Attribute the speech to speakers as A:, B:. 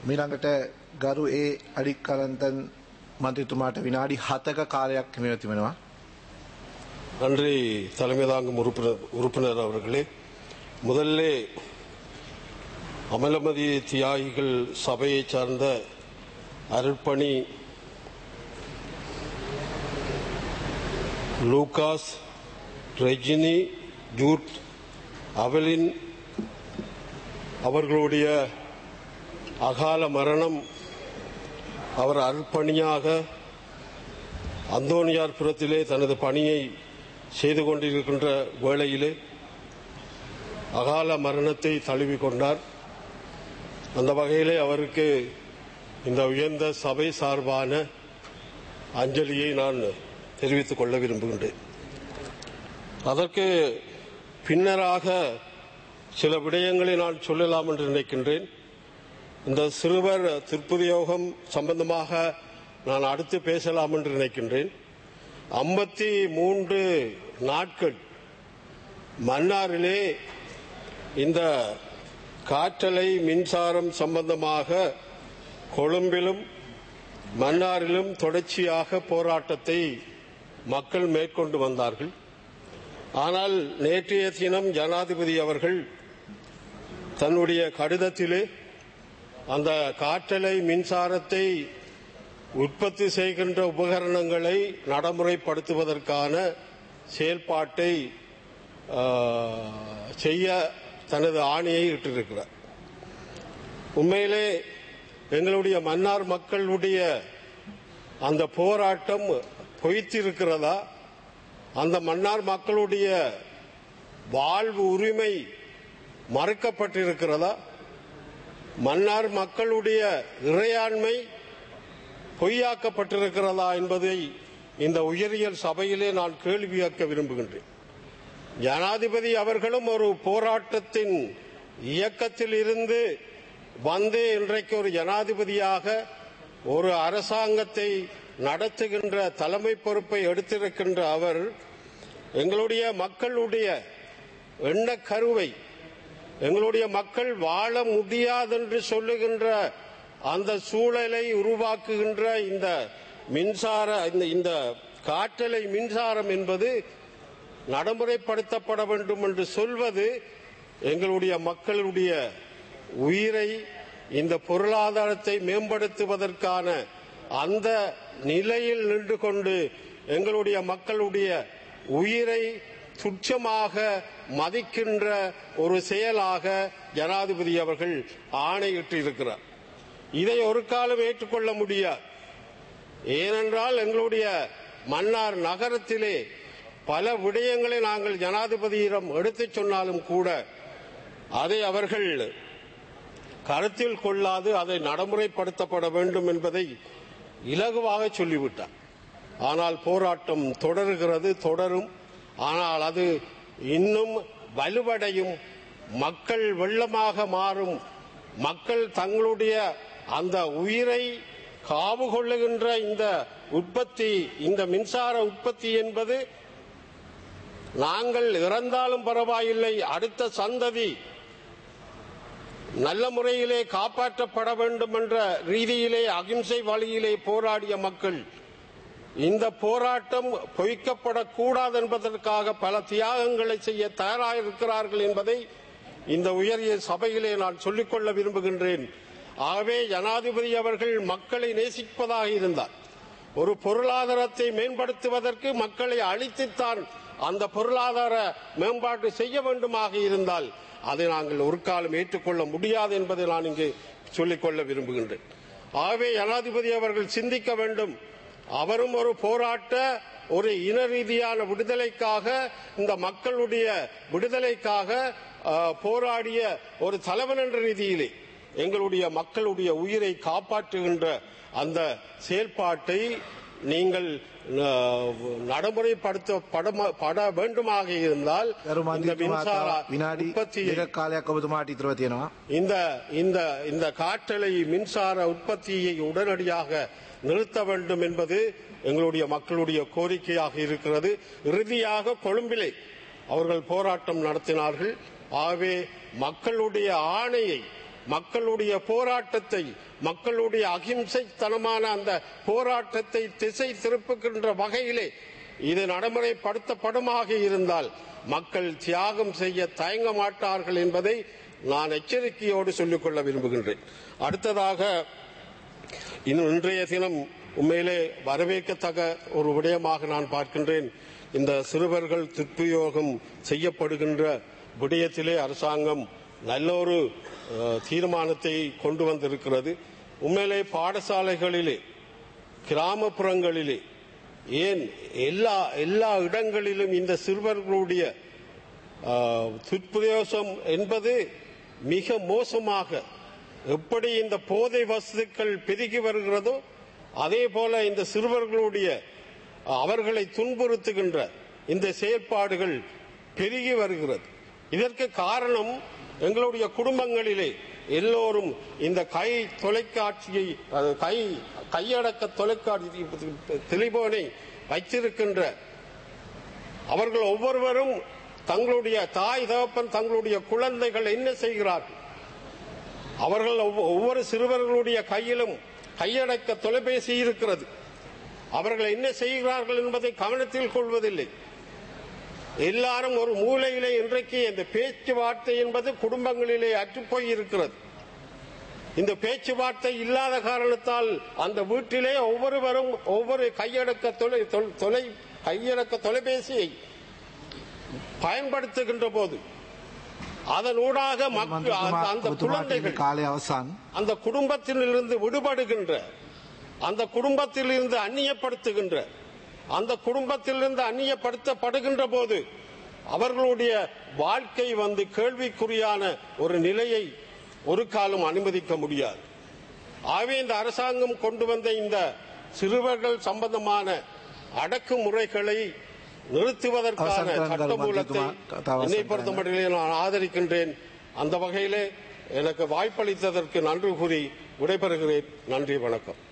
A: මීළඟට ගරු ඒ අඩිකරන්තන් මන්ත්‍රතුමාට විනාඩි හතක කාලයක් හිමිව තිබෙනවා.
B: நன்றி தலைமை தாங்கும் உறுப்பினர் உறுப்பினர் அவர்களே முதல்ல அமலமதி தியாகிகள் சபையை சார்ந்த அருட்பணி லூகாஸ் ரெஜினி ஜூட் அவலின் அவர்களுடைய அகால மரணம் அவர் அருட்பணியாக அந்தோனியார் புறத்திலே தனது பணியை செய்து கொண்டிருக்கின்ற வேளையிலே அகால மரணத்தை தழுவி கொண்டார் அந்த வகையிலே அவருக்கு இந்த உயர்ந்த சபை சார்பான அஞ்சலியை நான் தெரிவித்துக் கொள்ள விரும்புகின்றேன் அதற்கு பின்னராக சில விடயங்களை நான் சொல்லலாம் என்று நினைக்கின்றேன் இந்த சிறுவர் திருப்பதியோகம் சம்பந்தமாக நான் அடுத்து பேசலாம் என்று நினைக்கின்றேன் ஐம்பத்தி மூன்று நாட்கள் மன்னாரிலே இந்த காற்றலை மின்சாரம் சம்பந்தமாக கொழும்பிலும் மன்னாரிலும் தொடர்ச்சியாக போராட்டத்தை மக்கள் மேற்கொண்டு வந்தார்கள் ஆனால் நேற்றைய தினம் ஜனாதிபதி அவர்கள் தன்னுடைய கடிதத்திலே அந்த காற்றலை மின்சாரத்தை உற்பத்தி செய்கின்ற உபகரணங்களை நடைமுறைப்படுத்துவதற்கான செயல்பாட்டை ஆ, செய்ய தனது ஆணையை இட்டிருக்கிறார் உண்மையிலே எங்களுடைய மன்னார் மக்களுடைய அந்த போராட்டம் பொய்த்திருக்கிறதா அந்த மன்னார் மக்களுடைய வாழ்வு உரிமை மறுக்கப்பட்டிருக்கிறதா மன்னார் மக்களுடைய இறையாண்மை பொய்யாக்கப்பட்டிருக்கிறதா என்பதை இந்த உயரியல் சபையிலே நான் கேள்வி கேட்க விரும்புகின்றேன் ஜனாதிபதி அவர்களும் ஒரு போராட்டத்தின் இயக்கத்தில் இருந்து வந்து இன்றைக்கு ஒரு ஜனாதிபதியாக ஒரு அரசாங்கத்தை நடத்துகின்ற தலைமை பொறுப்பை எடுத்திருக்கின்ற அவர் எங்களுடைய மக்களுடைய எண்ணக்கருவை எங்களுடைய மக்கள் வாழ முடியாதென்று சொல்லுகின்ற அந்த சூழலை உருவாக்குகின்ற இந்த மின்சார இந்த இந்த காற்றலை மின்சாரம் என்பது நடைமுறைப்படுத்தப்பட வேண்டும் என்று சொல்வது எங்களுடைய மக்களுடைய உயிரை இந்த பொருளாதாரத்தை மேம்படுத்துவதற்கான அந்த நிலையில் நின்று கொண்டு எங்களுடைய மக்களுடைய உயிரை துச்சமாக மதிக்கின்ற ஒரு செயலாக ஜனாதிபதி அவர்கள் ஆணையிட்டு இருக்கிறார் இதை ஒரு காலம் ஏற்றுக்கொள்ள முடியாது ஏனென்றால் எங்களுடைய மன்னார் நகரத்திலே பல விடயங்களை நாங்கள் ஜனாதிபதியிடம் எடுத்துச் சொன்னாலும் கூட அதை அவர்கள் கருத்தில் கொள்ளாது அதை நடைமுறைப்படுத்தப்பட வேண்டும் என்பதை இலகுவாக சொல்லிவிட்டார் ஆனால் போராட்டம் தொடருகிறது தொடரும் ஆனால் அது இன்னும் வலுவடையும் மக்கள் வெள்ளமாக மாறும் மக்கள் தங்களுடைய அந்த உயிரை காவு கொள்ளுகின்ற இந்த உற்பத்தி இந்த மின்சார உற்பத்தி என்பது நாங்கள் இறந்தாலும் பரவாயில்லை அடுத்த சந்ததி நல்ல முறையிலே காப்பாற்றப்பட வேண்டும் என்ற ரீதியிலே அகிம்சை வழியிலே போராடிய மக்கள் இந்த போராட்டம் பொய்க்கப்படக்கூடாது என்பதற்காக பல தியாகங்களை செய்ய தயாராயிருக்கிறார்கள் என்பதை இந்த உயரிய சபையிலே நான் சொல்லிக்கொள்ள விரும்புகின்றேன் ஆகவே ஜனாதிபதி அவர்கள் மக்களை நேசிப்பதாக இருந்தார் ஒரு பொருளாதாரத்தை மேம்படுத்துவதற்கு மக்களை அழித்துத்தான் அந்த பொருளாதார மேம்பாட்டு செய்ய வேண்டுமாக இருந்தால் அதை நாங்கள் ஒரு காலம் ஏற்றுக்கொள்ள முடியாது என்பதை நான் இங்கு சொல்லிக்கொள்ள விரும்புகின்றேன் ஆகவே ஜனாதிபதி அவர்கள் சிந்திக்க வேண்டும் அவரும் ஒரு போராட்ட ஒரு இன ரீதியான விடுதலைக்காக இந்த மக்களுடைய விடுதலைக்காக அஹ், போராடிய ஒரு தலைவன் என்ற ரீதியிலே எங்களுடைய மக்களுடைய உயிரை காப்பாற்றுகின்ற அந்த செயல்பாட்டை நீங்கள் அஹ், நடைமுறைப்படுத்தப்பட பட வேண்டுமாக இருந்தால்
A: ගරු
B: இந்த மின்சார
A: මන්ත්‍රතුමාට විනාඩි
B: உற்பத்தியை
A: දෙක කාලයක් ඔබතුමාට ඉතුරුව තියෙනවා.
B: இந்த இந்த இந்த காற்றலை மின்சார உற்பத்தியை உடனடியாக நிறுத்த வேண்டும் என்பது எங்களுடைய மக்களுடைய கோரிக்கையாக இருக்கிறது இறுதியாக கொழும்பிலே அவர்கள் போராட்டம் நடத்தினார்கள் ஆகவே மக்களுடைய ஆணையை மக்களுடைய போராட்டத்தை மக்களுடைய அகிம்சைத்தனமான அந்த போராட்டத்தை திசை திருப்புகின்ற வகையிலே இது நடைமுறைப்படுத்தப்படுமாக இருந்தால் மக்கள் தியாகம் செய்ய தயங்க மாட்டார்கள் என்பதை நான் எச்சரிக்கையோடு சொல்லிக்கொள்ள விரும்புகின்றேன் அடுத்ததாக இன்னும் இன்றைய தினம் உண்மையிலே வரவேற்கத்தக்க ஒரு விடயமாக நான் பார்க்கின்றேன் இந்த சிறுவர்கள் துர்பிரயோகம் செய்யப்படுகின்ற விடயத்திலே அரசாங்கம் நல்ல ஒரு அஹ், தீர்மானத்தை கொண்டு வந்திருக்கிறது உண்மையிலே பாடசாலைகளிலே கிராமப்புறங்களிலே ஏன் எல்லா எல்லா இடங்களிலும் இந்த சிறுவர்களுடைய ஆஹ், துஷ்பிரயோகம் என்பது மிக மோசமாக எப்படி இந்த போதை வஸ்துக்கள் பெருகி வருகிறதோ அதே போல இந்த சிறுவர்களுடைய அவர்களை துன்புறுத்துகின்ற இந்த செயற்பாடுகள் பெருகி வருகிறது இதற்கு காரணம் எங்களுடைய குடும்பங்களிலே எல்லோரும் இந்த கை தொலைக்காட்சியை அது கை கையடக்க தொலைக்காட்சி தெளிபோனை வைத்திருக்கின்ற அவர்கள் ஒவ்வொருவரும் தங்களுடைய தாய் தகப்பன் தங்களுடைய குழந்தைகள் என்ன செய்கிறார்கள் அவர்கள் ஒவ்வொ- ஒவ்வொரு சிறுவர்களுடைய கையிலும் கையடக்க தொலைபேசி இருக்கிறது அவர்கள் என்ன செய்கிறார்கள் என்பதை கவனத்தில் கொள்வதில்லை எல்லாரும் ஒரு மூலையிலே இன்றைக்கு இந்த பேச்சுவார்த்தை என்பது குடும்பங்களிலே அற்றுப்போய் இருக்கிறது இந்த பேச்சுவார்த்தை இல்லாத காரணத்தால் அந்த வீட்டிலே ஒவ்வொருவரும் ஒவ்வொரு கையடக்க தொலை தொல்- தொலை கையடக்க தொலைபேசியை பயன்படுத்துகின்ற போது அதனூடாக மக்கள் அந்த- அந்த
A: ඔබතුමාට
B: குழந்தைகள்
A: කාලය අවසන්
B: அந்த குடும்பத்திலிருந்து விடுபடுகின்ற அந்த குடும்பத்திலிருந்து அந்நியப்படுத்துகின்ற அந்த குடும்பத்திலிருந்து அந்நியப்படுத்தப்படுகின்ற போது அவர்களுடைய வாழ்க்கை வந்து கேள்விக்குறியான ஒரு நிலையை ஒரு காலம் அனுமதிக்க முடியாது ஆகவே இந்த அரசாங்கம் கொண்டு வந்த இந்த சிறுவர்கள் சம்பந்தமான அடக்குமுறைகளை நிறுத்துவதற்கான
A: அவசர கரங்கள்
B: சட்டமூலத்தை
A: மந்திரித்துவ- தவ-
B: என்னை பொறுத்தமட்டிலே நான் ஆதரிக்கின்றேன் அந்த வகையிலே எனக்கு வாய்ப்பளித்ததற்கு நன்றி கூறி விடைபெறுகிறேன் நன்றி வணக்கம்